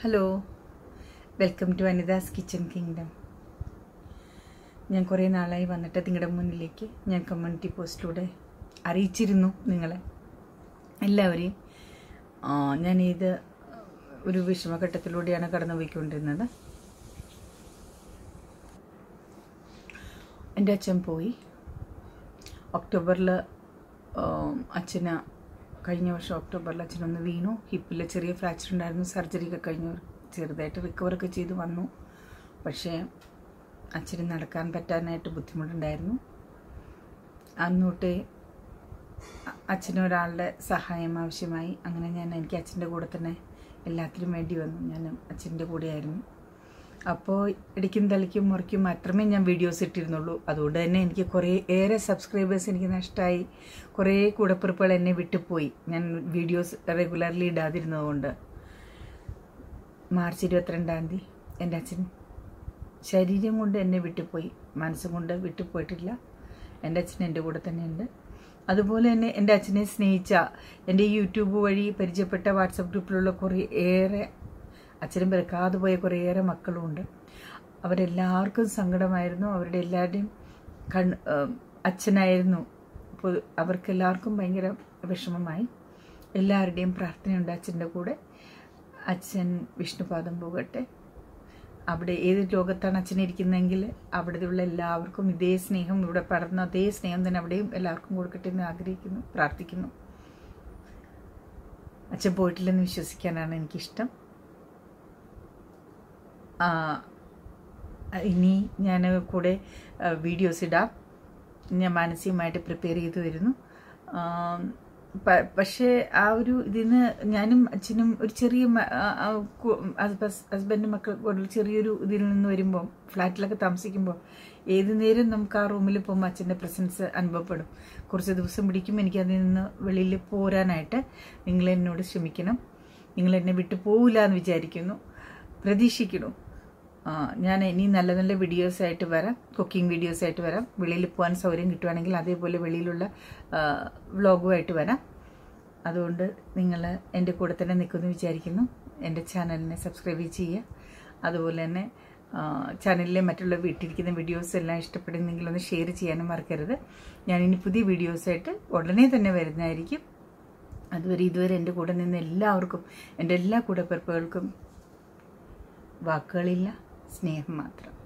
hello welcome to Anita's kitchen kingdom ഞാൻ കുറേ നാളായി വന്നിട്ട് നിങ്ങളുടെ മുന്നിലേക്ക് ഞാൻ കമ്മ്യൂണിറ്റി പോസ്റ്റിലൂടെ അറിയിച്ചിരുന്നു നിങ്ങളെ എല്ലാവരെയും ആ, ഞാൻ ഇത് ഒരു വിഷമഘട്ടത്തിലൂടെയാണ് കടന്നു പോയിക്കൊണ്ടിരുന്നത് എൻ്റെ അച്ഛൻ പോയി ഒക്ടോബറിൽ അച്ഛന് കഴിഞ്ഞ വർഷം ഒക്ടോബറിൽ അച്ഛനൊന്ന് വീണു ഹിപ്പിൽ ചെറിയ ഫ്രാക്ചർ ഉണ്ടായിരുന്നു സർജറി ഒക്കെ കഴിഞ്ഞു ചെറുതായിട്ട് റിക്കവറൊക്കെ ചെയ്ത് വന്നു പക്ഷേ അച്ഛന് നടക്കാൻ പറ്റാനായിട്ട് ബുദ്ധിമുട്ടുണ്ടായിരുന്നു അന്നോട്ടേ അ- അച്ഛന് ഒരാളുടെ സഹായം ആവശ്യമായി അങ്ങനെ ഞാൻ എനിക്ക് അച്ഛൻ്റെ കൂടെ തന്നെ എല്ലാത്തിനും വേണ്ടി വന്നു ഞാൻ അച്ഛൻ്റെ കൂടെയായിരുന്നു അപ്പോൾ ഇടിക്കും തളിക്കും മുറിക്കും മാത്രമേ ഞാൻ വീഡിയോസ് ഇട്ടിരുന്നുള്ളൂ അതുകൊണ്ട് തന്നെ എനിക്ക് കുറേ ഏറെ സബ്സ്ക്രൈബേഴ്സ് എനിക്ക് നഷ്ടമായി കുറേ കൂടപ്പിറപ്പുകൾ എന്നെ വിട്ടുപോയി ഞാൻ വീഡിയോസ് റെഗുലർലി ഇടാതിരുന്നതുകൊണ്ട് മാർച്ച് ഇരുപത്തിരണ്ടാം തീയതി എൻ്റെ അച്ഛൻ ശരീരം കൊണ്ട് എന്നെ വിട്ടുപോയി മനസ്സും കൊണ്ട് വിട്ടുപോയിട്ടില്ല എൻ്റെ അച്ഛൻ എൻ്റെ കൂടെ തന്നെയുണ്ട് അതുപോലെ തന്നെ എൻ്റെ അച്ഛനെ സ്നേഹിച്ച എൻ്റെ യൂട്യൂബ് വഴി പരിചയപ്പെട്ട വാട്സപ്പ് ഗ്രൂപ്പിലുള്ള കുറേ ഏറെ അച്ഛനും പിറക്കാതെ പോയ കുറേയേറെ മക്കളുമുണ്ട് അവരെല്ലാവർക്കും സങ്കടമായിരുന്നു അവരുടെ എല്ലാവരുടെയും കൺ ഏഹ് അച്ഛനായിരുന്നു പൊതു അവർക്കെല്ലാവർക്കും ഭയങ്കര വിഷമമായി എല്ലാവരുടെയും പ്രാർത്ഥനയുണ്ട് അച്ഛൻ്റെ കൂടെ അച്ഛൻ വിഷ്ണുപാദം പോകട്ടെ അവിടെ ഏത് ലോകത്താണ് അച്ഛൻ ഇരിക്കുന്നതെങ്കിൽ അവിടെയുള്ള എല്ലാവർക്കും ഇതേ സ്നേഹം ഇവിടെ പടർന്ന അതേ സ്നേഹം തന്നെ അവിടെയും എല്ലാവർക്കും കൊടുക്കട്ടെ എന്ന് ആഗ്രഹിക്കുന്നു പ്രാർത്ഥിക്കുന്നു അച്ഛൻ പോയിട്ടില്ലെന്ന് വിശ്വസിക്കാനാണ് എനിക്കിഷ്ടം ആ, ഇനി ഞാൻ കൂടെ വീഡിയോസ് ഇടാം ഞാൻ മാനസികമായിട്ട് പ്രിപ്പയർ ചെയ്തു വരുന്നു ആം, പ- പക്ഷേ ആ ഒരു ഇതിന് ഞാനും അച്ഛനും ഒരു ചെറിയ മ- ആ, ആ, കു- ഹസ്ബ- ഹസ്ബൻഡും മക്കൾ ഒരു ചെറിയൊരു ഇതിൽ നിന്ന് വരുമ്പോൾ ഫ്ലാറ്റിലൊക്കെ താമസിക്കുമ്പോൾ ഏത് നേരം നമുക്ക് ആ റൂമിൽ പോകുമ്പോൾ അച്ഛൻ്റെ പ്രസൻസ് അനുഭവപ്പെടും കുറച്ച് ദിവസം പിടിക്കും എനിക്ക് അതിൽ നിന്ന് വെളിയിൽ പോരാനായിട്ട് നിങ്ങൾ എന്നോട് ക്ഷമിക്കണം നിങ്ങൾ എന്നെ വിട്ടു പോവില്ല എന്ന് വിചാരിക്കുന്നു പ്രതീക്ഷിക്കുന്നു ആ, ഞാൻ ഇനി നല്ല നല്ല വീഡിയോസ് ആയിട്ട് വരാം കുക്കിംഗ് വീഡിയോസ് ആയിട്ട് വരാം വെളിയിൽ പോകാൻ സൗകര്യം കിട്ടുവാണെങ്കിൽ അതേപോലെ വെളിയിലുള്ള വ്ളോഗുമായിട്ട് വരാം അതുകൊണ്ട് നിങ്ങൾ എൻ്റെ കൂടെ തന്നെ നിൽക്കുമെന്ന് വിചാരിക്കുന്നു എൻ്റെ ചാനലിനെ സബ്സ്ക്രൈബ് ചെയ്യുക അതുപോലെ തന്നെ ചാനലിലെ മറ്റുള്ള വീട്ടിലിരിക്കുന്ന വീഡിയോസ് എല്ലാം ഇഷ്ടപ്പെടുന്നെങ്കിൽ ഒന്ന് ഷെയർ ചെയ്യാനും മറക്കരുത് ഞാനിനി പുതിയ വീഡിയോസായിട്ട് ഉടനെ തന്നെ വരുന്നതായിരിക്കും അതുവരെ ഇതുവരെ എൻ്റെ കൂടെ നിന്ന് എല്ലാവർക്കും എൻ്റെ എല്ലാ കൂടപ്പിറപ്പുകൾക്കും വാക്കുകളില്ല സ്നേഹം മാത്രം